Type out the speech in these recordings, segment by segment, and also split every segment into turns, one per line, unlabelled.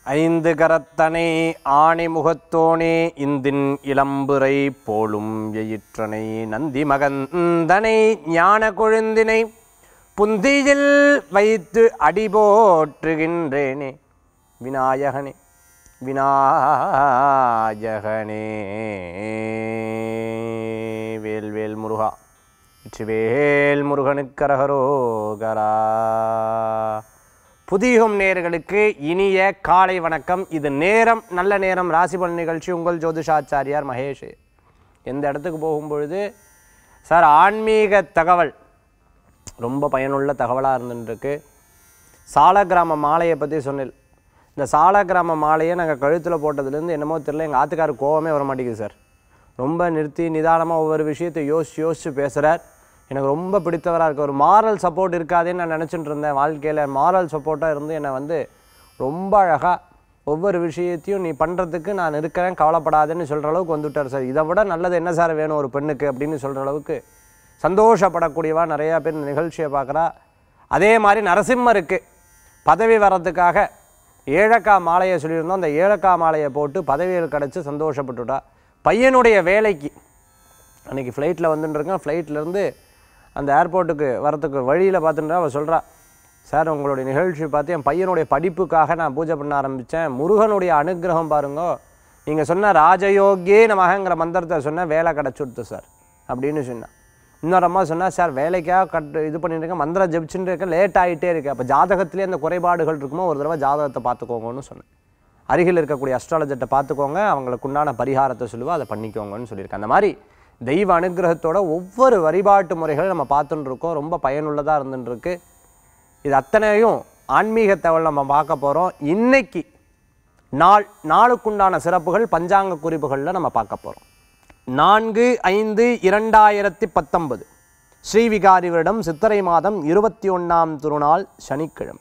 ஐந்து கரத்தனை ஆணி முகத்தோனே இந்தின் இளம்புரை போலும் எயிற்றனை நந்தி மகந்தனை ஞான கொழுந்தினை புந்தியில் வைத்து அடிபோற்றுகின்றேனே விநாயகனே விநாயகனே வேல்வேல் முருகா வெற்றிவேல் முருகனுக்கரகரோகரா புதியுகம் நேயர்களுக்கு இனிய காலை வணக்கம் இது நேரம் நல்ல நேரம் ராசிபலன் நிகழ்ச்சி உங்கள் ஜோதிஷாச்சாரியார் மகேஷ் எந்த இடத்துக்கு போகும்பொழுது சார் ஆன்மீக தகவல் ரொம்ப பயனுள்ள தகவலாக இருந்துருக்கு சாலக்கிராம மாலையை பற்றி சொன்னேன் இந்த சாலக்கிராம மாலையை நாங்கள் கழுத்தில் போட்டதுலேருந்து என்னமோ தெரியல எங்கள் ஆத்துக்காரு கோவமே வர மாட்டேங்குது சார் ரொம்ப நிறுத்தி நிதானமாக ஒவ்வொரு விஷயத்தை யோசிச்சு யோசிச்சு பேசுகிறார் எனக்கு ரொம்ப பிடித்தவராக இருக்கு ஒரு மாரல் சப்போர்ட் இருக்காதுன்னு நான் நினச்சிட்டு இருந்தேன் வாழ்க்கையில் மாரல் சப்போர்ட்டாக இருந்து என்னை வந்து ரொம்ப அழகாக ஒவ்வொரு விஷயத்தையும் நீ பண்ணுறதுக்கு நான் இருக்கிறேன் கவலைப்படாதேன்னு சொல்கிற அளவுக்கு வந்துவிட்டார் சார் இதை விட நல்லது என்ன சார் வேணும் ஒரு பெண்ணுக்கு அப்படின்னு சொல்கிற அளவுக்கு சந்தோஷப்படக்கூடியவா நிறையா பேர் இந்த நிகழ்ச்சியை பார்க்குறா அதே மாதிரி நரசிம்மருக்கு பதவி வர்றதுக்காக ஏழக்கா மாலையை சொல்லியிருந்தோம் அந்த ஏழக்கா மாலையை போட்டு பதவிகள் கிடச்சி சந்தோஷப்பட்டுட்டா பையனுடைய வேலைக்கு அன்றைக்கி ஃப்ளைட்டில் வந்துட்டுருக்கேன் ஃப்ளைட்லேருந்து அந்த ஏர்போர்ட்டுக்கு வரத்துக்கு வழியில் பார்த்துட்டு அவள் சொல்கிறா சார் உங்களுடைய நிகழ்ச்சி பார்த்து என் பையனுடைய படிப்புக்காக நான் பூஜை பண்ண ஆரம்பித்தேன் முருகனுடைய அனுகிரகம் பாருங்கோ நீங்கள் சொன்ன ராஜயோகியே நமகங்கிற மந்திரத்தை சொன்ன வேலை கிடச்சுடுத்து சார் அப்படின்னு சொன்னான் இன்னொரு அம்மா சொன்னா சார் வேலைக்காக கட் இது பண்ணிட்டு இருக்கேன் மந்திரம் ஜெபிச்சுட்டு இருக்கேன் லேட் ஆகிட்டே இருக்கு அப்போ ஜாதகத்திலே அந்த குறைபாடுகள் இருக்குமோ ஒரு தடவை ஜாதகத்தை பார்த்துக்கோங்கன்னு சொன்னேன் அருகில் இருக்கக்கூடிய அஸ்ட்ராலஜர்கிட்ட பார்த்துக்கோங்க அவங்களுக்கு உண்டான பரிகாரத்தை சொல்லுவா அதை பண்ணிக்கோங்கன்னு சொல்லியிருக்கேன் அந்த மாதிரி தெய்வ அனுகிரகத்தோட ஒவ்வொரு வழிபாட்டு முறைகளை நம்ம பார்த்துட்டு இருக்கோம் ரொம்ப பயனுள்ளதாக இருந்துட்டு இருக்கு இது அத்தனையும் ஆன்மீக தகவல் நம்ம பார்க்க போகிறோம் இன்னைக்கு நாள் நாளுக்குண்டான சிறப்புகள் பஞ்சாங்க குறிப்புகளில் நம்ம பார்க்க போகிறோம் நான்கு ஐந்து இரண்டாயிரத்தி பத்தொன்பது ஸ்ரீவிகாரி வருடம் சித்திரை மாதம் இருபத்தி ஒன்றாம் திருநாள் சனிக்கிழமை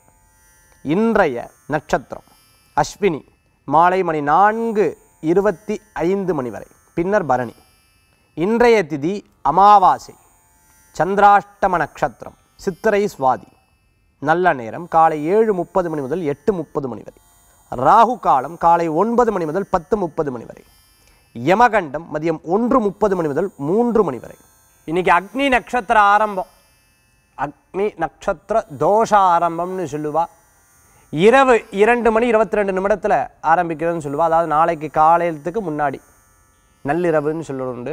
இன்றைய நட்சத்திரம் அஸ்வினி மாலை மணி நான்கு இருபத்தி ஐந்து மணி வரை பின்னர் பரணி இன்றைய திதி அமாவாசை சந்திராஷ்டம நட்சத்திரம் சித்திரை சுவாதி நல்ல நேரம் காலை ஏழு முப்பது மணி முதல் எட்டு முப்பது மணி வரை ராகு காலம் காலை ஒன்பது மணி முதல் பத்து முப்பது மணி வரை யமகண்டம் மதியம் ஒன்று முப்பது மணி முதல் மூன்று மணி வரை இன்னைக்கு அக்னி நட்சத்திர ஆரம்பம் அக்னி நட்சத்திர தோஷ ஆரம்பம்னு சொல்லுவா இரவு இரண்டு மணி இருபத்தி ரெண்டு நிமிடத்தில் ஆரம்பிக்கிறதுன்னு சொல்லுவா அதாவது நாளைக்கு காலையத்துக்கு முன்னாடி நள்ளிரவுன்னு சொல்லுறது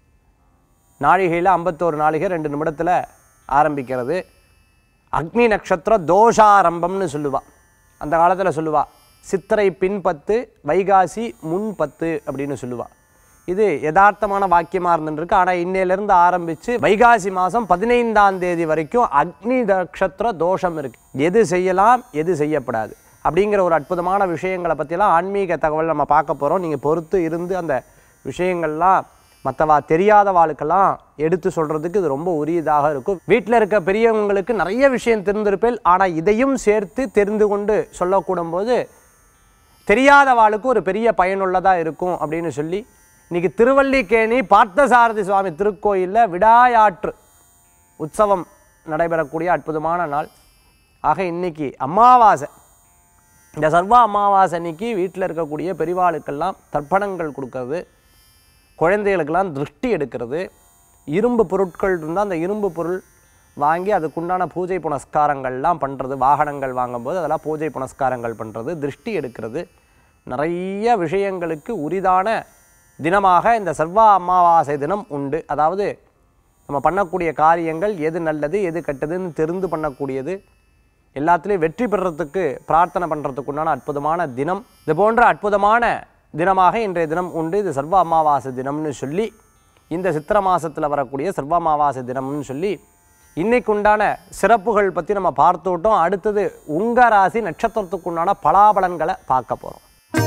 நாழிகையில் ஐம்பத்தோரு நாழிகை ரெண்டு நிமிடத்தில் ஆரம்பிக்கிறது அக்னி நட்சத்திர தோஷாரம்பம்னு சொல்லுவா அந்த காலத்தில் சொல்லுவா சித்திரை பின் பத்து வைகாசி முன் பத்து அப்படின்னு சொல்லுவா இது யதார்த்தமான வாக்கியமாக இருந்துருக்கு ஆனால் இன்னையிலேருந்து ஆரம்பித்து வைகாசி மாதம் பதினைந்தாம் தேதி வரைக்கும் அக்னி நட்சத்திர தோஷம் இருக்கு எது செய்யலாம் எது செய்யப்படாது அப்படிங்கிற ஒரு அற்புதமான விஷயங்களை பற்றிலாம் ஆன்மீக தகவல் நம்ம பார்க்க போகிறோம் நீங்கள் பொறுத்து இருந்து அந்த விஷயங்கள்லாம் மற்றவா தெரியாத வாழ்க்கெல்லாம் எடுத்து சொல்கிறதுக்கு இது ரொம்ப உரியதாக இருக்கும் வீட்டில் இருக்க பெரியவங்களுக்கு நிறைய விஷயம் தெரிந்திருப்பேன் ஆனால் இதையும் சேர்த்து தெரிந்து கொண்டு சொல்லக்கூடும் போது தெரியாத வாளுக்கு ஒரு பெரிய பயனுள்ளதாக இருக்கும் அப்படின்னு சொல்லி இன்னைக்கு திருவல்லிக்கேணி பார்த்தசாரதி சுவாமி திருக்கோயிலில் விடாயாற்று உற்சவம் நடைபெறக்கூடிய அற்புதமான நாள் ஆக இன்னைக்கு அமாவாசை இந்த சர்வ அமாவாசை அன்னைக்கு வீட்டில் இருக்கக்கூடிய பெரிவாளுக்கெல்லாம் தர்ப்பணங்கள் கொடுக்கறது குழந்தைகளுக்கெல்லாம் திருஷ்டி எடுக்கிறது இரும்பு பொருட்கள் இருந்தால் அந்த இரும்பு பொருள் வாங்கி அதுக்குண்டான பூஜை புனஸ்காரங்கள்லாம் பண்ணுறது வாகனங்கள் வாங்கும்போது அதெல்லாம் பூஜை புனஸ்காரங்கள் பண்ணுறது திருஷ்டி எடுக்கிறது நிறைய விஷயங்களுக்கு உரிதான தினமாக இந்த சர்வ அமாவாசை தினம் உண்டு அதாவது நம்ம பண்ணக்கூடிய காரியங்கள் எது நல்லது எது கெட்டதுன்னு தெரிந்து பண்ணக்கூடியது எல்லாத்துலேயும் வெற்றி பெறத்துக்கு பிரார்த்தனை பண்ணுறதுக்கு உண்டான அற்புதமான தினம் இது போன்ற அற்புதமான தினமாக இன்றைய தினம் உண்டு இது சர்வ அமாவாசை தினம்னு சொல்லி இந்த சித்திர மாசத்தில் வரக்கூடிய சர்வ அமாவாசை தினம்னு சொல்லி இன்னைக்கு உண்டான சிறப்புகள் பற்றி நம்ம பார்த்து விட்டோம் அடுத்தது உங்க ராசி நட்சத்திரத்துக்கு உண்டான பலாபலன்களை பார்க்க போகிறோம்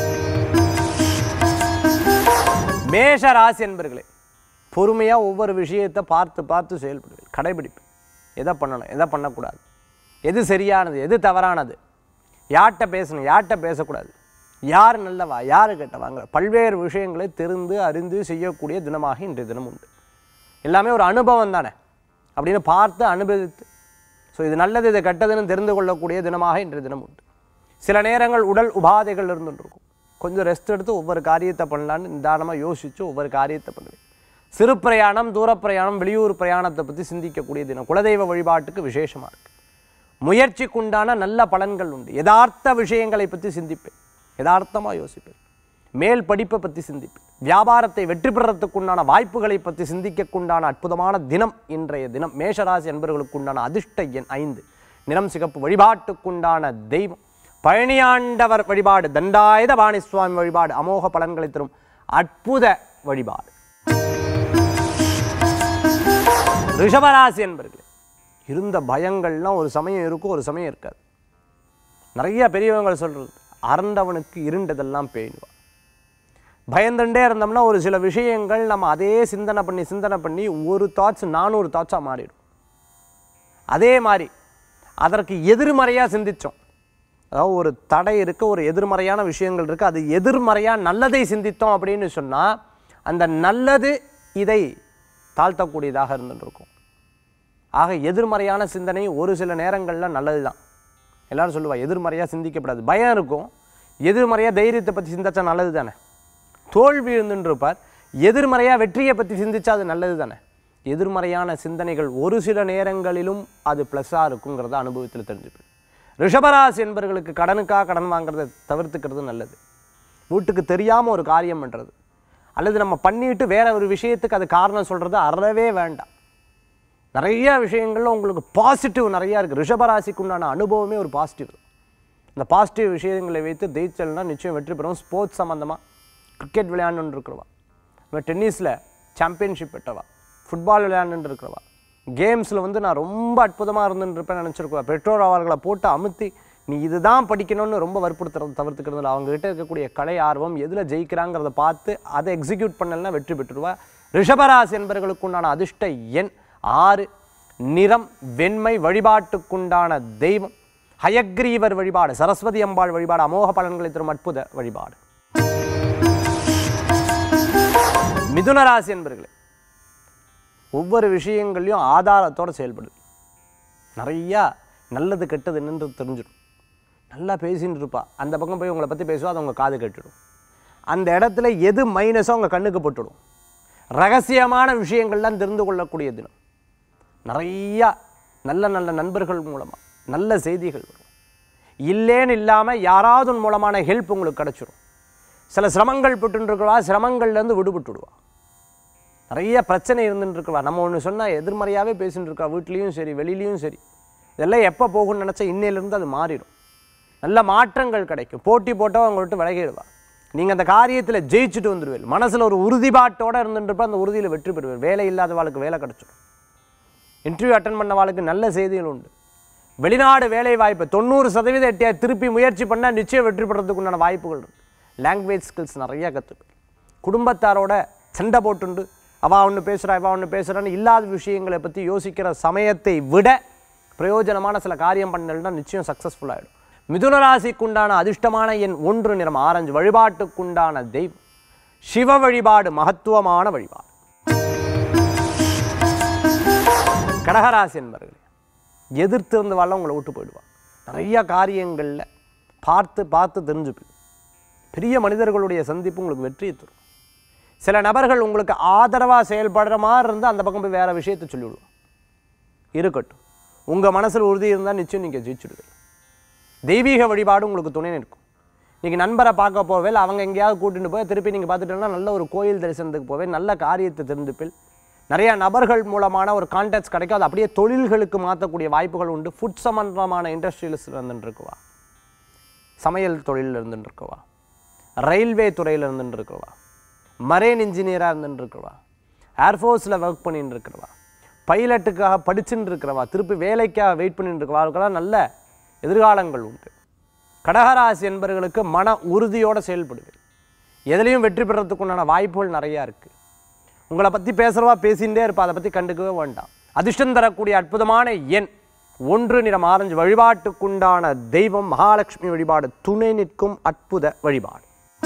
மேஷ ராசி என்பர்களே பொறுமையாக ஒவ்வொரு விஷயத்தை பார்த்து பார்த்து செயல்படுவேன் கடைபிடிப்பு எதை பண்ணணும் எதை பண்ணக்கூடாது எது சரியானது எது தவறானது யார்கிட்ட பேசணும் யார்கிட்ட பேசக்கூடாது யார் நல்லவா யார் கெட்டவாங்க பல்வேறு விஷயங்களை தெரிந்து அறிந்து செய்யக்கூடிய தினமாக இன்றைய தினம் உண்டு எல்லாமே ஒரு அனுபவம் தானே அப்படின்னு பார்த்து அனுபவித்து ஸோ இது நல்லது இது கெட்டதுன்னு தெரிந்து கொள்ளக்கூடிய தினமாக இன்றைய தினம் உண்டு சில நேரங்கள் உடல் உபாதைகள் இருந்துட்டு இருக்கும் கொஞ்சம் ரெஸ்ட் எடுத்து ஒவ்வொரு காரியத்தை பண்ணலான்னு நிதானமாக யோசித்து ஒவ்வொரு காரியத்தை பண்ணுவேன் சிறு பிரயாணம் தூர பிரயாணம் வெளியூர் பிரயாணத்தை பற்றி சிந்திக்கக்கூடிய தினம் குலதெய்வ வழிபாட்டுக்கு விசேஷமாக இருக்குது முயற்சிக்குண்டான நல்ல பலன்கள் உண்டு யதார்த்த விஷயங்களை பற்றி சிந்திப்பேன் யதார்த்தமாக யோசிப்பேன் மேல் படிப்பை பற்றி சிந்திப்பேன் வியாபாரத்தை வெற்றி பெறத்துக்குண்டான வாய்ப்புகளை பற்றி சிந்திக்கக்குண்டான அற்புதமான தினம் இன்றைய தினம் மேஷராசி என்பவர்களுக்குண்டான அதிர்ஷ்ட எண் ஐந்து நிறம் சிகப்பு வழிபாட்டுக்குண்டான தெய்வம் பழனியாண்டவர் வழிபாடு தண்டாயுத பாணி சுவாமி வழிபாடு அமோக பலன்களை தரும் அற்புத வழிபாடு ரிஷபராசி என்பர்களே இருந்த பயங்கள்லாம் ஒரு சமயம் இருக்கும் ஒரு சமயம் இருக்காது நிறைய பெரியவங்க சொல்றது அறந்தவனுக்கு இருண்டதெல்லாம் பேணுவா பயந்துட்டே இருந்தோம்னா ஒரு சில விஷயங்கள் நம்ம அதே சிந்தனை பண்ணி சிந்தனை பண்ணி ஒரு தாட்ஸ் நானூறு தாட்ஸாக மாறிடும் அதே மாதிரி அதற்கு எதிர்மறையாக சிந்தித்தோம் அதாவது ஒரு தடை இருக்கு ஒரு எதிர்மறையான விஷயங்கள் இருக்குது அது எதிர்மறையாக நல்லதை சிந்தித்தோம் அப்படின்னு சொன்னால் அந்த நல்லது இதை தாழ்த்தக்கூடியதாக இருந்துருக்கும் ஆக எதிர்மறையான சிந்தனை ஒரு சில நேரங்களில் நல்லது தான் எல்லாரும் சொல்லுவா எதிர்மறையாக சிந்திக்கப்படாது பயம் இருக்கும் எதிர்மறையாக தைரியத்தை பற்றி சிந்திச்சா நல்லது தானே தோல்வி இருந்துருப்பார் எதிர்மறையாக வெற்றியை பற்றி சிந்திச்சா அது நல்லது தானே எதிர்மறையான சிந்தனைகள் ஒரு சில நேரங்களிலும் அது ப்ளஸ்ஸாக இருக்குங்கிறத அனுபவத்தில் தெரிஞ்சுப்பேன் ரிஷபராசி என்பவர்களுக்கு கடனுக்காக கடன் வாங்குறதை தவிர்த்துக்கிறது நல்லது வீட்டுக்கு தெரியாமல் ஒரு காரியம் பண்ணுறது அல்லது நம்ம பண்ணிட்டு வேற ஒரு விஷயத்துக்கு அது காரணம் சொல்கிறது அறவே வேண்டாம் நிறைய விஷயங்கள்ல உங்களுக்கு பாசிட்டிவ் நிறையா இருக்குது ரிஷபராசிக்கு உண்டான அனுபவமே ஒரு பாசிட்டிவ் இந்த பாசிட்டிவ் விஷயங்களை வைத்து ஜெயிச்சல்னா நிச்சயம் வெற்றி பெறும் ஸ்போர்ட்ஸ் சம்மந்தமாக கிரிக்கெட் விளையாண்டுன்னு இருக்கிறவா இப்போ டென்னிஸில் சாம்பியன்ஷிப் பெற்றவா ஃபுட்பால் விளையாண்டுட்டு இருக்கிறவா கேம்ஸில் வந்து நான் ரொம்ப அற்புதமாக இருந்துட்டு இருப்பேன் நினச்சிருக்குவா பெற்றோர் அவர்களை போட்டு அமுத்தி நீ இதுதான் படிக்கணும்னு ரொம்ப வற்புறுத்துறது தவிர்த்துக்கிறது இல்லை அவங்ககிட்ட இருக்கக்கூடிய கலை ஆர்வம் எதில் ஜெயிக்கிறாங்கிறத பார்த்து அதை எக்ஸிக்யூட் பண்ணலன்னா வெற்றி பெற்றுருவா ரிஷபராசி என்பவர்களுக்கு உண்டான அதிர்ஷ்ட எண் ஆறு நிறம் வெண்மை வழிபாட்டுக்குண்டான தெய்வம் ஹயக்ரீவர் வழிபாடு சரஸ்வதி அம்பாள் வழிபாடு அமோக பலன்களை தரும் அற்புத வழிபாடு மிதுன ராசி என்பர்களே ஒவ்வொரு விஷயங்களையும் ஆதாரத்தோட செயல்படுது நிறையா நல்லது கெட்டது என்னன்று தெரிஞ்சிடும் நல்லா பேசின்னு இருப்பா அந்த பக்கம் போய் உங்களை பற்றி பேசுவா அது உங்கள் காது கேட்டுடும் அந்த இடத்துல எது மைனஸோ உங்கள் கண்ணுக்கு போட்டுடும் ரகசியமான விஷயங்கள்லாம் தெரிந்து கொள்ளக்கூடிய தினம் நிறையா நல்ல நல்ல நண்பர்கள் மூலமாக நல்ல செய்திகள் வரும் இல்லேன்னு இல்லாமல் யாராவது உன் மூலமான ஹெல்ப் உங்களுக்கு கிடச்சிரும் சில சிரமங்கள் பட்டுருக்கவா சிரமங்கள்லேருந்து விடுபட்டுடுவா நிறைய பிரச்சனை இருந்துட்டு இருக்கவா நம்ம ஒன்று சொன்னால் எதிர்மறையாகவே பேசிட்டு இருக்கா வீட்லேயும் சரி வெளியிலையும் சரி இதெல்லாம் எப்போ போகும்னு நினச்சா இன்னையிலேருந்து அது மாறிடும் நல்ல மாற்றங்கள் கிடைக்கும் போட்டி போட்டோ அவங்க விட்டு விலகிடுவா நீங்கள் அந்த காரியத்தில் ஜெயிச்சுட்டு வந்துடுவீங்க மனசில் ஒரு உறுதிப்பாட்டோட இருந்துட்டு அந்த உறுதியில் வெற்றி பெறுவீர் வேலை இல்லாதவாளுக்கு வேலை கிடச்சிடும் இன்டர்வியூ அட்டன் பண்ணவாளுக்கு நல்ல செய்திகள் உண்டு வெளிநாடு வேலை வாய்ப்பு தொண்ணூறு சதவீத எட்டியா திருப்பி முயற்சி பண்ணால் நிச்சயம் வெற்றி பெறதுக்கு உண்டான வாய்ப்புகள் இருக்கு லாங்குவேஜ் ஸ்கில்ஸ் நிறைய கற்றுப்பேன் குடும்பத்தாரோட சண்டை போட்டுண்டு அவள் ஒன்று பேசுகிறா இவா ஒன்று பேசுகிறான்னு இல்லாத விஷயங்களை பற்றி யோசிக்கிற சமயத்தை விட பிரயோஜனமான சில காரியம் பண்ணலன்னா நிச்சயம் சக்ஸஸ்ஃபுல் ஆகிடும் மிதுன ராசிக்குண்டான அதிர்ஷ்டமான எண் ஒன்று நிறம் ஆரஞ்சு வழிபாட்டுக்குண்டான தெய்வம் சிவ வழிபாடு மகத்துவமான வழிபாடு கடகராசி என்பர்களே எதிர்த்து இருந்தவாள் உங்களை விட்டு போயிடுவான் நிறைய காரியங்களில் பார்த்து பார்த்து தெரிஞ்சுப்பீங்க பெரிய மனிதர்களுடைய சந்திப்பு உங்களுக்கு வெற்றியை தரும் சில நபர்கள் உங்களுக்கு ஆதரவாக செயல்படுற மாதிரி இருந்தால் அந்த பக்கம் போய் வேறு விஷயத்தை சொல்லிவிடுவான் இருக்கட்டும் உங்கள் மனசில் உறுதி இருந்தால் நிச்சயம் நீங்கள் ஜெயிச்சுடுவீங்க தெய்வீக வழிபாடு உங்களுக்கு துணை நிற்கும் நீங்கள் நண்பரை பார்க்க போவே இல்லை அவங்க எங்கேயாவது கூட்டிட்டு போய் திருப்பி நீங்கள் பார்த்துட்டோம்னா நல்ல ஒரு கோயில் தரிசனத்துக்கு போவே நல்ல காரியத்தை தெரிஞ்சுப்பில் நிறையா நபர்கள் மூலமான ஒரு கான்டாக்ட்ஸ் கிடைக்கும் அது அப்படியே தொழில்களுக்கு மாற்றக்கூடிய வாய்ப்புகள் உண்டு ஃபுட் சம்பந்தமான இண்டஸ்ட்ரியல்ஸ் இருந்துட்டுருக்குவா சமையல் தொழிலில் இருந்துட்டுருக்குவா ரயில்வே துறையில் இருந்துட்டுருக்குவா மரேன் இன்ஜினியராக இருந்துட்டுருக்குவா ஏர்ஃபோர்ஸில் ஒர்க் பண்ணிட்டு இருக்கிறவா பைலட்டுக்காக படிச்சுட்டு இருக்கிறவா திருப்பி வேலைக்காக வெயிட் பண்ணிட்டு இருக்கவா அவர்களுக்கெல்லாம் நல்ல எதிர்காலங்கள் உண்டு கடகராசி என்பவர்களுக்கு மன உறுதியோடு செயல்படுவேன் எதுலேயும் வெற்றி பெறத்துக்குண்டான வாய்ப்புகள் நிறையா இருக்குது உங்களை பற்றி பேசுகிறவா பேசிகிட்டே இருப்பா அதை பற்றி கண்டுக்கவே வேண்டாம் அதிர்ஷ்டம் தரக்கூடிய அற்புதமான எண் ஒன்று நிறம் ஆரஞ்சு வழிபாட்டுக்குண்டான தெய்வம் மகாலட்சுமி வழிபாடு துணை நிற்கும் அற்புத வழிபாடு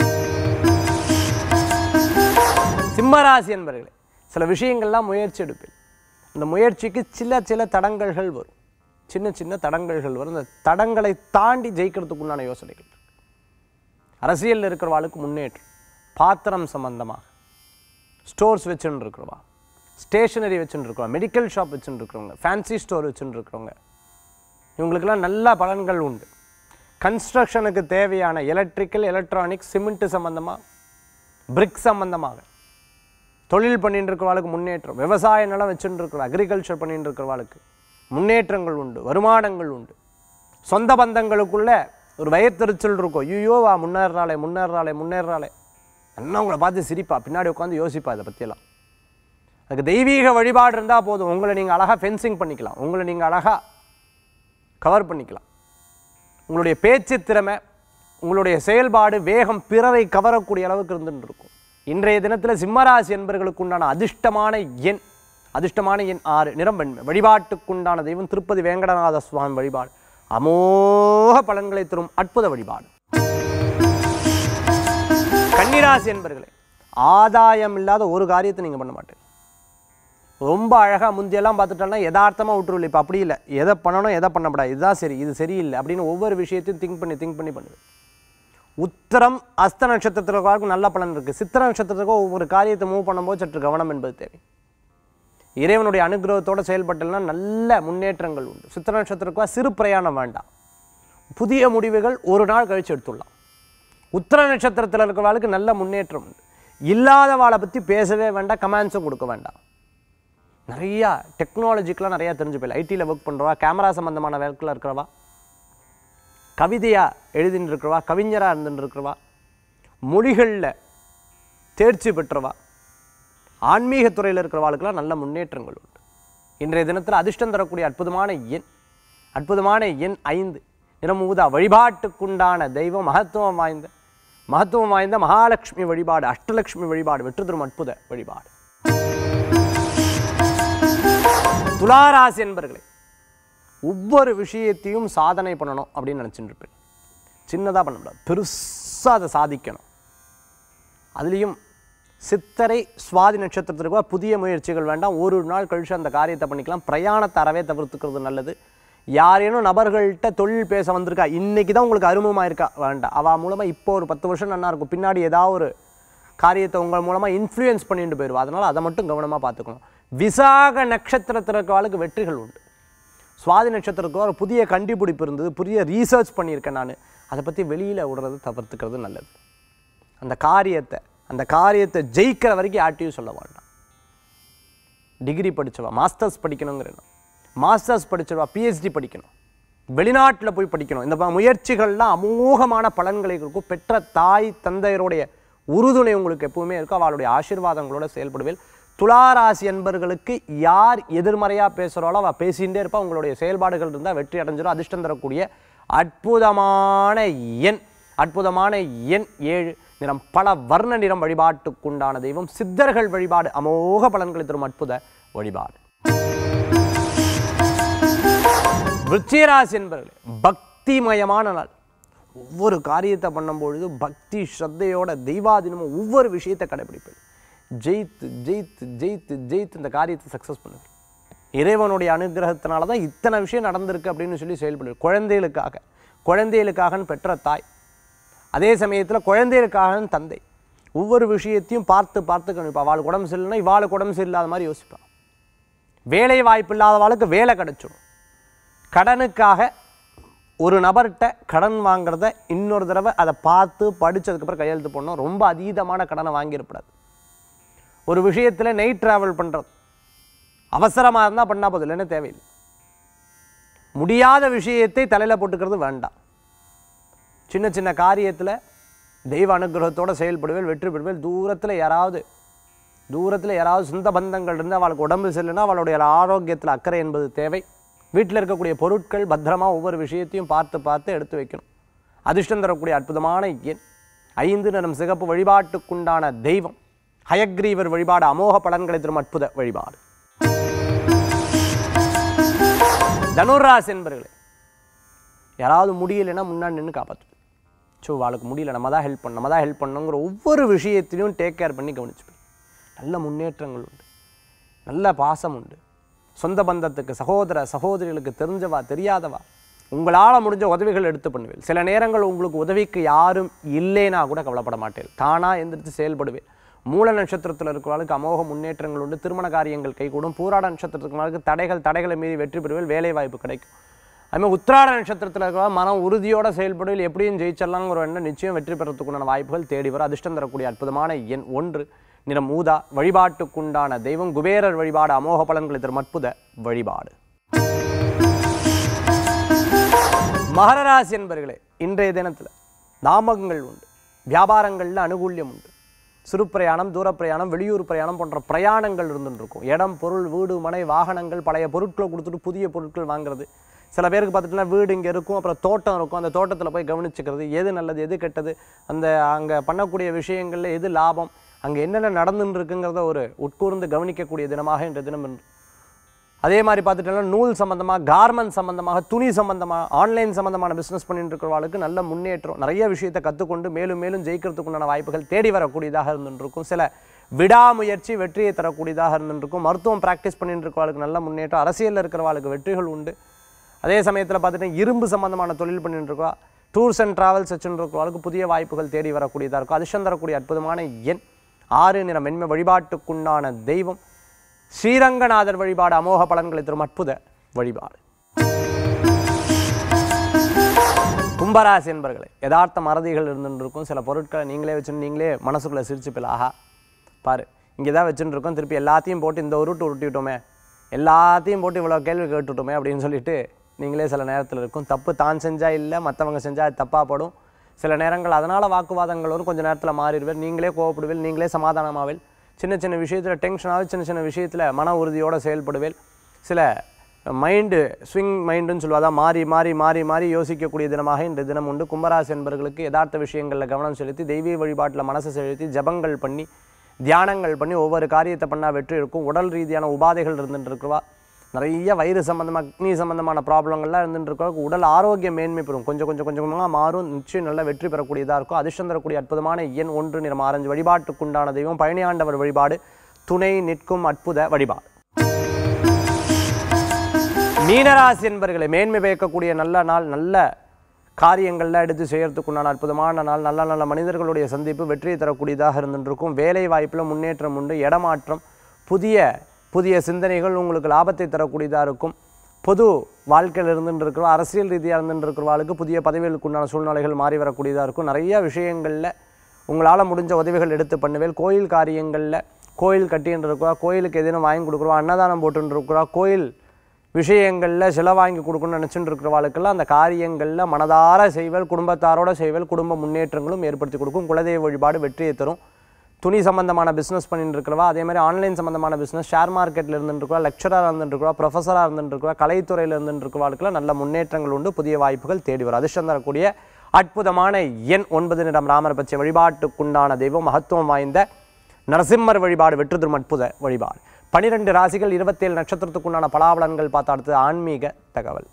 சிம்மராசி என்பர்களே சில விஷயங்கள்லாம் முயற்சி எடுப்பேன் அந்த முயற்சிக்கு சில சில தடங்கல்கள் வரும் சின்ன சின்ன தடங்கல்கள் வரும் அந்த தடங்களை தாண்டி ஜெயிக்கிறதுக்கு உண்டான யோசனைகள் இருக்கு. அரசியலில் இருக்கிறவாளுக்கு முன்னேற்றம் பாத்திரம் சம்பந்தமாக ஸ்டோர்ஸ் வச்சுன்னு இருக்கிறவா ஸ்டேஷனரி வச்சுன்னு இருக்கிறவா மெடிக்கல் ஷாப் வச்சுன்னு இருக்கிறவங்க ஃபேன்சி ஸ்டோர் வச்சுன்னு இருக்கிறவங்க இவங்களுக்கெல்லாம் நல்ல பலன்கள் உண்டு கன்ஸ்ட்ரக்ஷனுக்கு தேவையான எலக்ட்ரிக்கல் எலக்ட்ரானிக்ஸ் சிமெண்ட் சம்பந்தமாக பிரிக் சம்பந்தமாக தொழில் பண்ணிட்டு இருக்கிறவாளுக்கு முன்னேற்றம் விவசாய நிலம் வச்சுட்டு இருக்கிற அக்ரிகல்ச்சர் பண்ணிட்டு இருக்கிறவாளுக்கு முன்னேற்றங்கள் உண்டு வருமானங்கள் உண்டு சொந்த பந்தங்களுக்குள்ள ஒரு வயத்தெரிச்சல் இருக்கும் ஐயோ வா முன்னேறாளே முன்னேறாளே முன்னேறாளே என்ன உங்களை பார்த்து சிரிப்பா பின்னாடி உட்காந்து யோசிப்பா இதை பற்றியெல்லாம் அதுக்கு தெய்வீக வழிபாடு இருந்தால் போதும் உங்களை நீங்கள் அழகாக ஃபென்சிங் பண்ணிக்கலாம் உங்களை நீங்கள் அழகாக கவர் பண்ணிக்கலாம் உங்களுடைய பேச்சு திறமை உங்களுடைய செயல்பாடு வேகம் பிறரை கவரக்கூடிய அளவுக்கு இருந்துட்டு இருக்கும் இன்றைய தினத்தில் சிம்மராசி என்பவர்களுக்கு உண்டான அதிர்ஷ்டமான எண் அதிர்ஷ்டமான எண் ஆறு நிறம் வெண்மை வழிபாட்டுக்குண்டான தெய்வம் திருப்பதி வேங்கடநாத சுவாமி வழிபாடு அமோக பலன்களை தரும் அற்புத வழிபாடு கன்னிராசி என்பர்களே ஆதாயம் இல்லாத ஒரு காரியத்தை நீங்கள் பண்ண மாட்டீங்க ரொம்ப அழகாக முந்தியெல்லாம் பார்த்துட்டோம்னா யதார்த்தமாக விட்டுருவில்லை இப்போ அப்படி இல்லை எதை பண்ணணும் எதை பண்ணக்கூடாது இதுதான் சரி இது சரியில்லை அப்படின்னு ஒவ்வொரு விஷயத்தையும் திங்க் பண்ணி திங்க் பண்ணி பண்ணுவேன் உத்தரம் அஸ்த நட்சத்திரத்துக்கு நல்ல பலன் இருக்குது சித்திர நட்சத்திரத்துக்கு ஒவ்வொரு காரியத்தை மூவ் பண்ணும்போது சற்று கவனம் என்பது தேவை இறைவனுடைய அனுகிரகத்தோடு செயல்பட்டல்னா நல்ல முன்னேற்றங்கள் உண்டு சித்திர நட்சத்திரத்துக்கு சிறு பிரயாணம் வேண்டாம் புதிய முடிவுகள் ஒரு நாள் கழிச்சு எடுத்துடலாம் உத்தர நட்சத்திரத்தில் இருக்கிறவாளுக்கு நல்ல முன்னேற்றம் உண்டு இல்லாதவாளை பற்றி பேசவே வேண்டாம் கமெண்ட்ஸும் கொடுக்க வேண்டாம் நிறையா டெக்னாலஜிக்கெலாம் நிறையா தெரிஞ்சு போயில ஐடியில் ஒர்க் பண்ணுறவா கேமரா சம்மந்தமான ஒர்க்கில் இருக்கிறவா கவிதையாக எழுதின்னு இருக்கிறவா கவிஞராக இருந்துட்டு இருக்கிறவா மொழிகளில் தேர்ச்சி பெற்றவா ஆன்மீகத் துறையில் இருக்கிறவாளுக்கெல்லாம் நல்ல முன்னேற்றங்கள் உண்டு இன்றைய தினத்தில் அதிர்ஷ்டம் தரக்கூடிய அற்புதமான எண் அற்புதமான எண் ஐந்து நிறமூதா வழிபாட்டுக்குண்டான தெய்வம் மகத்துவம் வாய்ந்த மகத்துவம் வாய்ந்த மகாலட்சுமி வழிபாடு அஷ்டலட்சுமி வழிபாடு வெற்றி தரும் அற்புத வழிபாடு துளாராசி என்பர்களே ஒவ்வொரு விஷயத்தையும் சாதனை பண்ணணும் அப்படின்னு நினச்சிட்டு இருப்பேன் சின்னதாக பண்ணக்கூடாது பெருசாக அதை சாதிக்கணும் அதுலேயும் சித்தரை சுவாதி நட்சத்திரத்திற்கு புதிய முயற்சிகள் வேண்டாம் ஒரு நாள் கழிச்சு அந்த காரியத்தை பண்ணிக்கலாம் பிரயாணத்தை அறவே தவிர்த்துக்கிறது நல்லது யாரேனும் நபர்கள்ட்ட தொழில் பேச வந்திருக்கா இன்னைக்கு தான் உங்களுக்கு அறிமுகமாக இருக்கா வேண்டாம் அவள் மூலமாக இப்போ ஒரு பத்து வருஷம் நல்லா இருக்கும் பின்னாடி ஏதாவது ஒரு காரியத்தை உங்கள் மூலமாக இன்ஃப்ளூயன்ஸ் பண்ணிட்டு போயிடுவா அதனால் அதை மட்டும் கவனமாக பார்த்துக்கணும் விசாக நட்சத்திரத்திற்கு வெற்றிகள் உண்டு சுவாதி நட்சத்திரத்துக்கு ஒரு புதிய கண்டுபிடிப்பு இருந்தது புதிய ரீசர்ச் பண்ணியிருக்கேன் நான் அதை பற்றி வெளியில் விடுறது தவிர்த்துக்கிறது நல்லது அந்த காரியத்தை அந்த காரியத்தை ஜெயிக்கிற வரைக்கும் யார்ட்டையும் சொல்ல வேண்டாம் டிகிரி படித்தவா மாஸ்டர்ஸ் படிக்கணுங்கிற எண்ணம் மாஸ்டர்ஸ் படித்தவா பிஹெச்டி படிக்கணும் வெளிநாட்டில் போய் படிக்கணும் இந்த ப- முயற்சிகள்லாம் அமோகமான பலன்களை கொடுக்கும் பெற்ற தாய் தந்தையருடைய உறுதுணை உங்களுக்கு எப்பவுமே இருக்கும் அவளுடைய ஆசீர்வாதங்களோட செயல்படுவேன் துளாராசி என்பர்களுக்கு யார் எதிர்மறையாக பேசுகிறாளோ அவள் பேசிகிட்டே இருப்பா உங்களுடைய செயல்பாடுகள் இருந்தால் வெற்றி அடைஞ்சிடும் அதிர்ஷ்டம் தரக்கூடிய அற்புதமான எண் அற்புதமான எண் ஏழு நிறம் பல வர்ண நிறம் வழிபாட்டுக்குண்டான தெய்வம் சித்தர்கள் வழிபாடு அமோக பலன்களை தரும் அற்புத வழிபாடு விருச்சிகராசி என்பவர்களே பக்திமயமான நாள் ஒவ்வொரு காரியத்தை பண்ணும்பொழுது பக்தி ஸ்ரத்தையோட தெய்வாதீனமும் ஒவ்வொரு விஷயத்தை கடைபிடிப்பேன் ஜெயித்து ஜெயித்து ஜெயித்து ஜெயித்து இந்த காரியத்தை சக்ஸஸ் பண்ணுவேன் இறைவனுடைய அனுகிரகத்தினால தான் இத்தனை விஷயம் நடந்திருக்கு அப்படின்னு சொல்லி செயல்படுவேன் குழந்தைகளுக்காக குழந்தைகளுக்காகன்னு பெற்ற தாய் அதே சமயத்தில் குழந்தைகளுக்காகன்னு தந்தை ஒவ்வொரு விஷயத்தையும் பார்த்து பார்த்து கணிப்பா அவளுக்கு உடம்பு சரியில்லைன்னா இவாளுக்கு உடம்பு சரியில்லாத மாதிரி யோசிப்பான் வேலை வாய்ப்பு இல்லாதவாளுக்கு வேலை கிடைச்சிடும் கடனுக்காக ஒரு நபர்கிட்ட கடன் வாங்குறத இன்னொரு தடவை அதை பார்த்து படிச்சதுக்கப்புறம் கையெழுத்து போடணும் ரொம்ப அதீதமான கடனை வாங்கிடக்கூடாது ஒரு விஷயத்தில் நைட் ட்ராவல் பண்ணுறது அவசரமாக இருந்தால் பண்ணால் போதும் இல்லைன்னா தேவையில்லை முடியாத விஷயத்தை தலையில் போட்டுக்கிறது வேண்டாம் சின்ன சின்ன காரியத்தில் தெய்வ அனுகிரகத்தோடு செயல்படுவேன் வெற்றி பெறுவேன் தூரத்தில் யாராவது தூரத்தில் யாராவது சொந்த பந்தங்கள் இருந்து அவளுக்கு உடம்பு சரியில்லைன்னா அவளுடைய ஆரோக்கியத்தில் அக்கறை என்பது தேவை வீட்டில் இருக்கக்கூடிய பொருட்கள் பத்திரமா ஒவ்வொரு விஷயத்தையும் பார்த்து பார்த்து எடுத்து வைக்கணும் அதிர்ஷ்டம் தரக்கூடிய அற்புதமான எண் ஐந்து நிறம் சிகப்பு வழிபாட்டுக்குண்டான தெய்வம் ஹயக்ரீவர் வழிபாடு அமோக பலன்களை தரும் அற்புத வழிபாடு தனுராசி என்பர்களே யாராவது முடியலைன்னா முன்னாடி நின்று காப்பாற்றுவேன் ஸோ அவளுக்கு முடியல நம்ம தான் ஹெல்ப் பண்ணணும் நம்ம தான் ஹெல்ப் பண்ணணுங்கிற ஒவ்வொரு விஷயத்திலையும் டேக் கேர் பண்ணி கவனிச்சுப்பேன் நல்ல முன்னேற்றங்கள் உண்டு நல்ல பாசம் உண்டு சொந்த பந்தத்துக்கு சகோதர சகோதரிகளுக்கு தெரிஞ்சவா தெரியாதவா உங்களால் முடிஞ்ச உதவிகள் எடுத்து பண்ணுவேன் சில நேரங்கள் உங்களுக்கு உதவிக்கு யாரும் இல்லைனா கூட கவலைப்பட மாட்டேன் தானாக எந்திரிச்சு செயல்படுவேன் மூல நட்சத்திரத்தில் இருக்கிறவர்களுக்கு அமோக முன்னேற்றங்கள் உண்டு திருமண காரியங்கள் கைகூடும் பூராட நட்சத்திரத்துக்கு தடைகள் தடைகளை மீறி வெற்றி பெறுவேன் வேலை வாய்ப்பு கிடைக்கும் அதுமாதிரி உத்திராட நட்சத்திரத்தில் இருக்கிற மனம் உறுதியோட செயல்படுவில் எப்படியும் ஜெயிச்சிடலாங்கிற ஒரு எண்ணம் நிச்சயம் வெற்றி பெறத்துக்குண்டான வாய்ப்புகள் தேடி வரும் அதிர்ஷ்டம் தரக்கூடிய அற்புதமான எண் ஒன்று நிறம் ஊதா வழிபாட்டுக்குண்டான தெய்வம் குபேரர் வழிபாடு அமோக பலன்களை தரும் அற்புத வழிபாடு மகர ராசி என்பர்களே இன்றைய தினத்தில் நாமங்கள் உண்டு வியாபாரங்களில் அனுகூல்யம் உண்டு சிறு பிரயாணம் தூர பிரயாணம் வெளியூர் பிரயாணம் போன்ற பிரயாணங்கள் இருந்துட்டு இருக்கும் இடம் பொருள் வீடு மனை வாகனங்கள் பழைய பொருட்களை கொடுத்துட்டு புதிய பொருட்கள் வாங்குறது சில பேருக்கு பார்த்துட்டுனா வீடு இங்கே இருக்கும் அப்புறம் தோட்டம் இருக்கும் அந்த தோட்டத்தில் போய் கவனிச்சுக்கிறது எது நல்லது எது கெட்டது அந்த அங்கே பண்ணக்கூடிய விஷயங்களில் எது லாபம் அங்கே என்னென்ன நடந்துன்னு இருக்குங்கிறத ஒரு உட்கூர்ந்து கவனிக்கக்கூடிய தினமாக இன்றைய தினம் இன்று அதே மாதிரி பார்த்துட்டோம்னா நூல் சம்மந்தமாக கார்மெண்ட் சம்மந்தமாக துணி சம்மந்தமாக ஆன்லைன் சம்மந்தமான பிஸ்னஸ் பண்ணிட்டு இருக்கிறவங்களுக்கு நல்ல முன்னேற்றம் நிறைய விஷயத்தை கற்றுக்கொண்டு மேலும் மேலும் ஜெயிக்கிறதுக்குண்டான வாய்ப்புகள் தேடி வரக்கூடியதாக இருந்துருக்கும் சில விடாமுயற்சி வெற்றியை தரக்கூடியதாக இருந்துருக்கும் மருத்துவம் ப்ராக்டிஸ் பண்ணிட்டு இருக்கிறவங்களுக்கு நல்ல முன்னேற்றம் அரசியலில் இருக்கிறவங்களுக்கு வெற்றிகள் உண்டு அதே சமயத்தில் பார்த்துட்டு இரும்பு சம்மந்தமான தொழில் பண்ணிட்டு இருக்கா டூர்ஸ் அண்ட் ட்ராவல்ஸ் வச்சுருக்கிறவங்களுக்கு புதிய வாய்ப்புகள் தேடி வரக்கூடியதாக இருக்கும் அதிர்ஷ்டம் தரக்கூடிய அற்புதமான எண் ஆறு நிற மென்மை வழிபாட்டுக்குண்டான தெய்வம் ஸ்ரீரங்கநாதர் வழிபாடு அமோக பலன்களை தரும் அற்புத வழிபாடு கும்பராசி என்பர்களே யதார்த்த மறதிகள் இருந்துட்டு இருக்கும் சில பொருட்களை நீங்களே வச்சுன்னு நீங்களே மனசுக்குள்ளே சிரிச்சுப்பில் ஆஹா பாரு இங்கே தான் வச்சுட்டு இருக்கோம் திருப்பி எல்லாத்தையும் போட்டு இந்த உருட்டு உருட்டிவிட்டோமே எல்லாத்தையும் போட்டு இவ்வளோ கேள்வி கேட்டுட்டோமே அப்படின்னு சொல்லிட்டு நீங்களே சில நேரத்தில் இருக்கும் தப்பு தான் செஞ்சால் இல்லை மற்றவங்க செஞ்சால் அது தப்பாக படும் சில நேரங்கள் அதனால் வாக்குவாதங்கள் வரும் கொஞ்சம் நேரத்தில் மாறிடுவேன் நீங்களே கோவப்படுவேன் நீங்களே சமாதானமாவேல் சின்ன சின்ன விஷயத்தில் டென்ஷனாக சின்ன சின்ன விஷயத்தில் மன உறுதியோடு செயல்படுவேன் சில மைண்டு ஸ்விங் மைண்டுன்னு சொல்லுவாதா மாறி மாறி மாறி மாறி யோசிக்கக்கூடிய தினமாக இந்த தினம் உண்டு கும்பராசி என்பர்களுக்கு யதார்த்த விஷயங்களில் கவனம் செலுத்தி தெய்வீக வழிபாட்டில் மனசை செலுத்தி ஜபங்கள் பண்ணி தியானங்கள் பண்ணி ஒவ்வொரு காரியத்தை பண்ணால் வெற்றி இருக்கும் உடல் ரீதியான உபாதைகள் இருந்துட்டு இருக்கிறவா நிறைய வயிறு சம்மந்தமாக அக்னி சம்மந்தமான ப்ராப்ளங்கள்லாம் இருந்துட்டு இருக்கவங்க உடல் ஆரோக்கியம் மேன்மை பெறும் கொஞ்சம் கொஞ்சம் கொஞ்சம் கொஞ்சமாக மாறும் நிச்சயம் நல்ல வெற்றி பெறக்கூடியதாக இருக்கும் அதிர்ஷ்டம் தரக்கூடிய அற்புதமான எண் ஒன்று நிறம் ஆரஞ்சு வழிபாட்டுக்குண்டான தெய்வம் பழனியாண்டவர் வழிபாடு துணை நிற்கும் அற்புத வழிபாடு மீனராசி என்பர்களை மேன்மை பயக்கக்கூடிய நல்ல நாள் நல்ல காரியங்கள்லாம் எடுத்து செய்யறதுக்குண்டான அற்புதமான நாள் நல்ல நல்ல மனிதர்களுடைய சந்திப்பு வெற்றியை தரக்கூடியதாக இருந்துருக்கும் வேலை வாய்ப்பில் முன்னேற்றம் உண்டு இடமாற்றம் புதிய புதிய சிந்தனைகள் உங்களுக்கு லாபத்தை தரக்கூடியதாக இருக்கும் பொது வாழ்க்கையில் இருந்துட்டு இருக்கிற அரசியல் ரீதியாக இருந்துட்டு இருக்கிறவாளுக்கு புதிய பதவிகளுக்கு உண்டான சூழ்நிலைகள் மாறி வரக்கூடியதாக இருக்கும் நிறைய விஷயங்களில் உங்களால் முடிஞ்ச உதவிகள் எடுத்து பண்ணுவேல் கோயில் காரியங்களில் கோயில் கட்டின்னு இருக்கிறா கோயிலுக்கு எதுவும் வாங்கி கொடுக்குறோம் அன்னதானம் போட்டுன்னு இருக்கிறா கோயில் விஷயங்களில் சில வாங்கி கொடுக்கணும்னு நினச்சிட்டு இருக்கிறவாளுக்கெல்லாம் அந்த காரியங்களில் மனதார செய்வல் குடும்பத்தாரோட செய்வல் குடும்ப முன்னேற்றங்களும் ஏற்படுத்தி கொடுக்கும் குலதெய்வ வழிபாடு வெற்றியை தரும் துணி சம்பந்தமான பிஸ்னஸ் பண்ணிட்டு இருக்கிறவா அதே மாதிரி ஆன்லைன் சம்பந்தமான பிஸ்னஸ் ஷேர் மார்க்கெட்டில் இருந்துட்டு இருக்கவா லெக்சராக இருந்துட்டு இருக்கவா ப்ரொஃபஸராக இருந்துட்டு இருக்கவா கலைத்துறையில் இருந்துட்டு இருக்கிறவாளுக்கெல்லாம் நல்ல முன்னேற்றங்கள் உண்டு புதிய வாய்ப்புகள் தேடி வரும் அதிர்ஷ்டம் தரக்கூடிய அற்புதமான எண் ஒன்பது நிறம் ராமர் பச்சை வழிபாட்டுக்குண்டான தெய்வம் மகத்துவம் வாய்ந்த நரசிம்மர் வழிபாடு வெற்றி தரும் அற்புத வழிபாடு பனிரெண்டு ராசிகள் இருபத்தேழு நட்சத்திரத்துக்குண்டான பலாபலன்கள் பார்த்த அடுத்தது ஆன்மீக தகவல்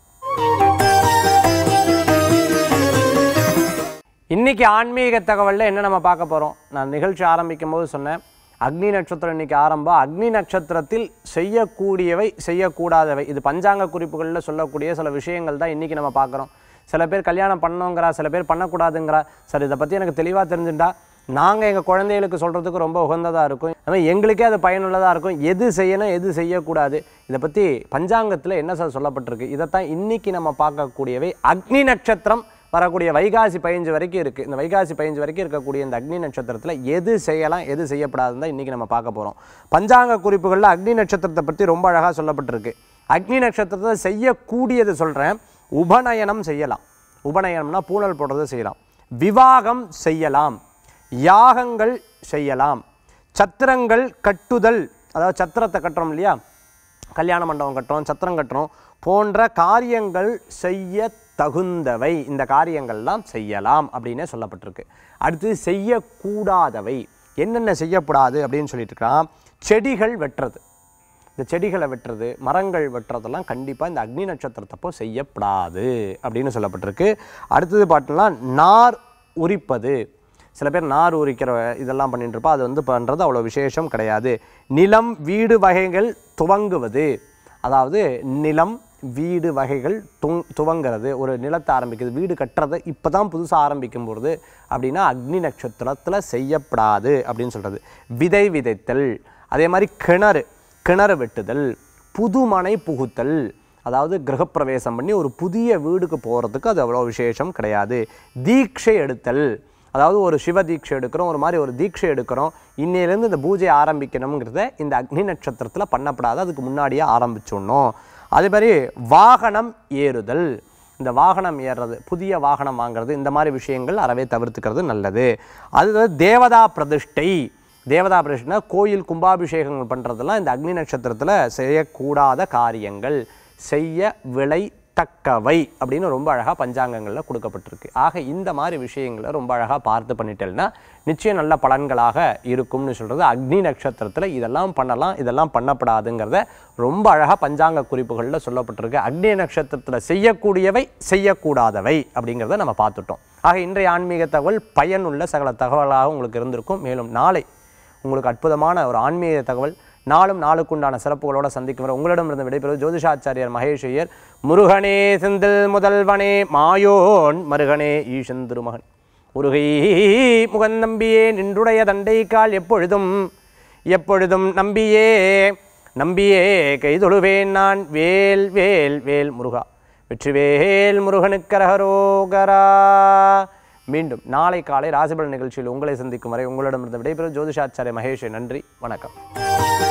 இன்னைக்கு ஆன்மீக தகவலில் என்ன நம்ம பார்க்க போகிறோம் நான் நிகழ்ச்சி ஆரம்பிக்கும் போது சொன்னேன் அக்னி நட்சத்திரம் இன்னைக்கு ஆரம்பம் அக்னி நட்சத்திரத்தில் செய்யக்கூடியவை செய்யக்கூடாதவை இது பஞ்சாங்க குறிப்புகளில் சொல்லக்கூடிய சில விஷயங்கள் தான் இன்னைக்கு நம்ம பார்க்குறோம் சில பேர் கல்யாணம் பண்ணோங்கிறா சில பேர் பண்ணக்கூடாதுங்கிறா சார் இதை பற்றி எனக்கு தெளிவாக தெரிஞ்சுட்டா நாங்கள் எங்கள் குழந்தைகளுக்கு சொல்கிறதுக்கு ரொம்ப உகந்ததாக இருக்கும் அதுமாதிரி எங்களுக்கே அது பயனுள்ளதாக இருக்கும் எது செய்யணும் எது செய்யக்கூடாது இதை பற்றி பஞ்சாங்கத்தில் என்ன சார் சொல்லப்பட்டிருக்கு இதைத்தான் இன்னைக்கு நம்ம பார்க்கக்கூடியவை அக்னி நட்சத்திரம் வரக்கூடிய வைகாசி பதினஞ்சு வரைக்கும் இருக்குது இந்த வைகாசி பதினஞ்சு வரைக்கும் இருக்கக்கூடிய இந்த அக்னி நட்சத்திரத்தில் எது செய்யலாம் எது செய்யப்படாதுன்னு தான் இன்றைக்கி நம்ம பார்க்க போகிறோம் பஞ்சாங்க குறிப்புகளில் அக்னி நட்சத்திரத்தை பற்றி ரொம்ப அழகாக சொல்லப்பட்டிருக்கு அக்னி நட்சத்திரத்தை செய்யக்கூடியது சொல்கிறேன் உபநயனம் செய்யலாம் உபநயனம்னா பூனல் போடுறது செய்யலாம் விவாகம் செய்யலாம் யாகங்கள் செய்யலாம் சத்திரங்கள் கட்டுதல் அதாவது சத்திரத்தை கட்டுறோம் இல்லையா கல்யாண மண்டபம் கட்டுறோம் சத்திரம் கட்டுறோம் போன்ற காரியங்கள் செய்ய தகுந்தவை இந்த காரியங்கள்லாம் செய்யலாம் அப்படின்னே சொல்லப்பட்டிருக்கு அடுத்து செய்யக்கூடாதவை என்னென்ன செய்யக்கூடாது அப்படின்னு சொல்லிட்டு இருக்கான் செடிகள் வெட்டுறது இந்த செடிகளை வெட்டுறது மரங்கள் வெட்டுறதெல்லாம் கண்டிப்பாக இந்த அக்னி நட்சத்திரத்தப்போ செய்யப்படாது அப்படின்னு சொல்லப்பட்டிருக்கு அடுத்தது பார்த்தோம்னா நார் உரிப்பது சில பேர் நார் உரிக்கிற இதெல்லாம் பண்ணிட்டு இருப்பா அது வந்து பண்ணுறது அவ்வளோ விசேஷம் கிடையாது நிலம் வீடு வகைகள் துவங்குவது அதாவது நிலம் வீடு வகைகள் துங் துவங்கிறது ஒரு நிலத்தை ஆரம்பிக்குது வீடு கட்டுறது இப்போ தான் புதுசாக ஆரம்பிக்கும் பொழுது அப்படின்னா அக்னி நட்சத்திரத்தில் செய்யப்படாது அப்படின்னு சொல்கிறது விதை விதைத்தல் அதே மாதிரி கிணறு கிணறு வெட்டுதல் புதுமனை புகுத்தல் அதாவது கிரகப்பிரவேசம் பண்ணி ஒரு புதிய வீடுக்கு போகிறதுக்கு அது அவ்வளோ விசேஷம் கிடையாது தீட்சை எடுத்தல் அதாவது ஒரு சிவ தீட்சை எடுக்கிறோம் ஒரு மாதிரி ஒரு தீட்சை எடுக்கிறோம் இன்னையிலேருந்து இந்த பூஜை ஆரம்பிக்கணுங்கிறத இந்த அக்னி நட்சத்திரத்தில் பண்ணப்படாது அதுக்கு முன்னாடியே ஆரம்பிச்சிடணும் அதே மாதிரி வாகனம் ஏறுதல் இந்த வாகனம் ஏறுறது புதிய வாகனம் வாங்குறது இந்த மாதிரி விஷயங்கள் அறவே தவிர்த்துக்கிறது நல்லது அது தேவதா பிரதிஷ்டை தேவதா பிரதிஷ்டைனா கோயில் கும்பாபிஷேகங்கள் பண்ணுறதெல்லாம் இந்த அக்னி நட்சத்திரத்தில் செய்யக்கூடாத காரியங்கள் செய்ய விளை தக்கவை அப்படின்னு ரொம்ப அழகாக பஞ்சாங்கங்களில் கொடுக்கப்பட்டிருக்கு ஆக இந்த மாதிரி விஷயங்களை ரொம்ப அழகாக பார்த்து பண்ணிட்டேன்னா நிச்சயம் நல்ல பலன்களாக இருக்கும்னு சொல்கிறது அக்னி நட்சத்திரத்தில் இதெல்லாம் பண்ணலாம் இதெல்லாம் பண்ணப்படாதுங்கிறத ரொம்ப அழகாக பஞ்சாங்க குறிப்புகளில் சொல்லப்பட்டிருக்கு அக்னி நட்சத்திரத்தில் செய்யக்கூடியவை செய்யக்கூடாதவை அப்படிங்கிறத நம்ம பார்த்துட்டோம் ஆக இன்றைய ஆன்மீக தகவல் பயனுள்ள சகல தகவலாக உங்களுக்கு இருந்திருக்கும் மேலும் நாளை உங்களுக்கு அற்புதமான ஒரு ஆன்மீக தகவல் நாளும் நாளுக்குண்டான சிறப்புகளோட சந்திக்கும் வரை உங்களிடமிருந்து விடைபெறுவது ஜோதிஷாச்சாரியார் மகேஷ் ஐயர் முருகனே செந்தில் முதல்வனே மாயோன் மருகனே ஈசன் திருமகன் முருகை முகன் நம்பியே நின்றுடைய தண்டை கால் எப்பொழுதும் எப்பொழுதும் நம்பியே நம்பியே கைதொழுவேன் நான் வேல் வேல் வேல் முருகா வெற்றிவேல் முருகனுக்கரகரோகரா மீண்டும் நாளை காலை ராசிபலன் நிகழ்ச்சியில் உங்களை சந்திக்கும் வரை உங்களிடமிருந்து விடைபெறும் ஜோதிஷாச்சாரிய மகேஷ் நன்றி வணக்கம்